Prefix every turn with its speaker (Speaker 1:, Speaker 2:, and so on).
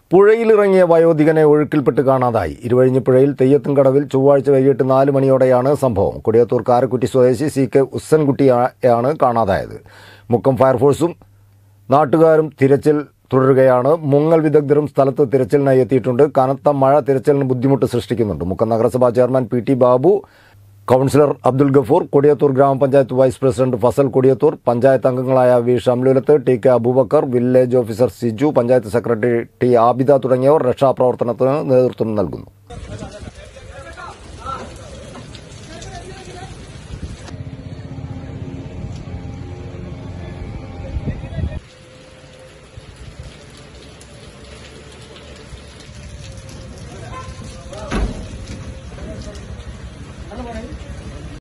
Speaker 1: പുഴയിലിറങ്ങിയ വയോധികനെ ഒഴുക്കിൽപ്പെട്ട് കാണാതായി ഇരുവഴിഞ്ഞിപ്പുഴയിൽ തെയ്യത്തുംകടവിൽ ചൊവ്വാഴ്ച വൈകിട്ട് നാല് മണിയോടെയാണ് സംഭവം കൊടിയത്തൂർ കാരക്കുറ്റി സ്വദേശി സി കെ ഉസ്സൻകുട്ടിയാണ് കാണാതായത് മുക്കം ഫയർഫോഴ്സും നാട്ടുകാരും തിരച്ചിൽ തുടരുകയാണ് മുങ്ങൽ വിദഗ്ധരും സ്ഥലത്ത് തിരച്ചിലിനായി എത്തിയിട്ടുണ്ട് കനത്ത മഴ തിരച്ചിലിന് ബുദ്ധിമുട്ട് സൃഷ്ടിക്കുന്നുണ്ട് മുക്കം നഗരസഭാ chairman P T Babu councillor Abdul Gafoor Kodiyathur ഗ്രാമപഞ്ചായത്ത് വൈസ് പ്രസിഡന്റ് ഫസൽ കൊടിയത്തൂർ പഞ്ചായത്ത് അംഗങ്ങളായ V Shamlulath T K Aboobacker village officer Siju panchayat secretary T Abida തുടങ്ങിയവർ രക്ഷാപ്രവർത്തനത്തിന് നേതൃത്വം നൽകുന്നു